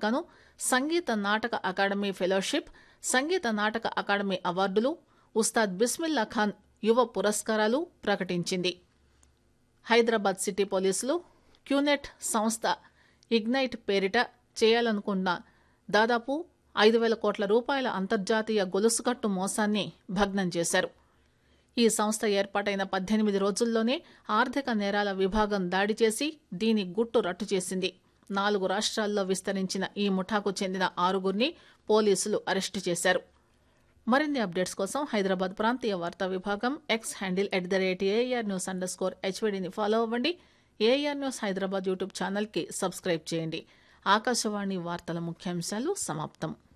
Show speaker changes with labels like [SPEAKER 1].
[SPEAKER 1] గాను సంగీత నాటక academy fellowship సంగీత నాటక అకాడమీ అవార్డులు ఉస్తాద్ బిస్మిల్లా ఖాన్ యువ పురస్కారాలు ప్రకటించింది హైదరాబాద్ సిటీ పోలీసులు క్యూనెట్ సంస్థ ఇగ్నైట్ పేరిట చేయాలనుకున్న దాదాపు ఐదు వేల కోట్ల రూపాయల అంతర్జాతీయ గొలుసుకట్టు మోసాన్ని భగ్నం చేశారు ఈ సంస్థ ఏర్పాటైన పద్దెనిమిది రోజుల్లోనే ఆర్థిక నేరాల విభాగం దాడి చేసి దీని గుట్టు రట్టు చేసింది నాలుగు రాష్ట్రాల్లో విస్తరించిన ఈ ముఠాకు చెందిన ఆరుగురిని పోలీసులు అరెస్టు చేశారు మరిన్ని అప్డేట్స్ కోసం హైదరాబాద్ ప్రాంతీయ వార్తా విభాగం X handle at the rate AR news underscore హెచ్వీడీని ఫాలో అవ్వండి ఏఆర్ న్యూస్ హైదరాబాద్ యూట్యూబ్ ఛానల్కి సబ్స్క్రైబ్ చేయండి ఆకాశవాణి వార్తల ముఖ్యాంశాలు సమాప్తం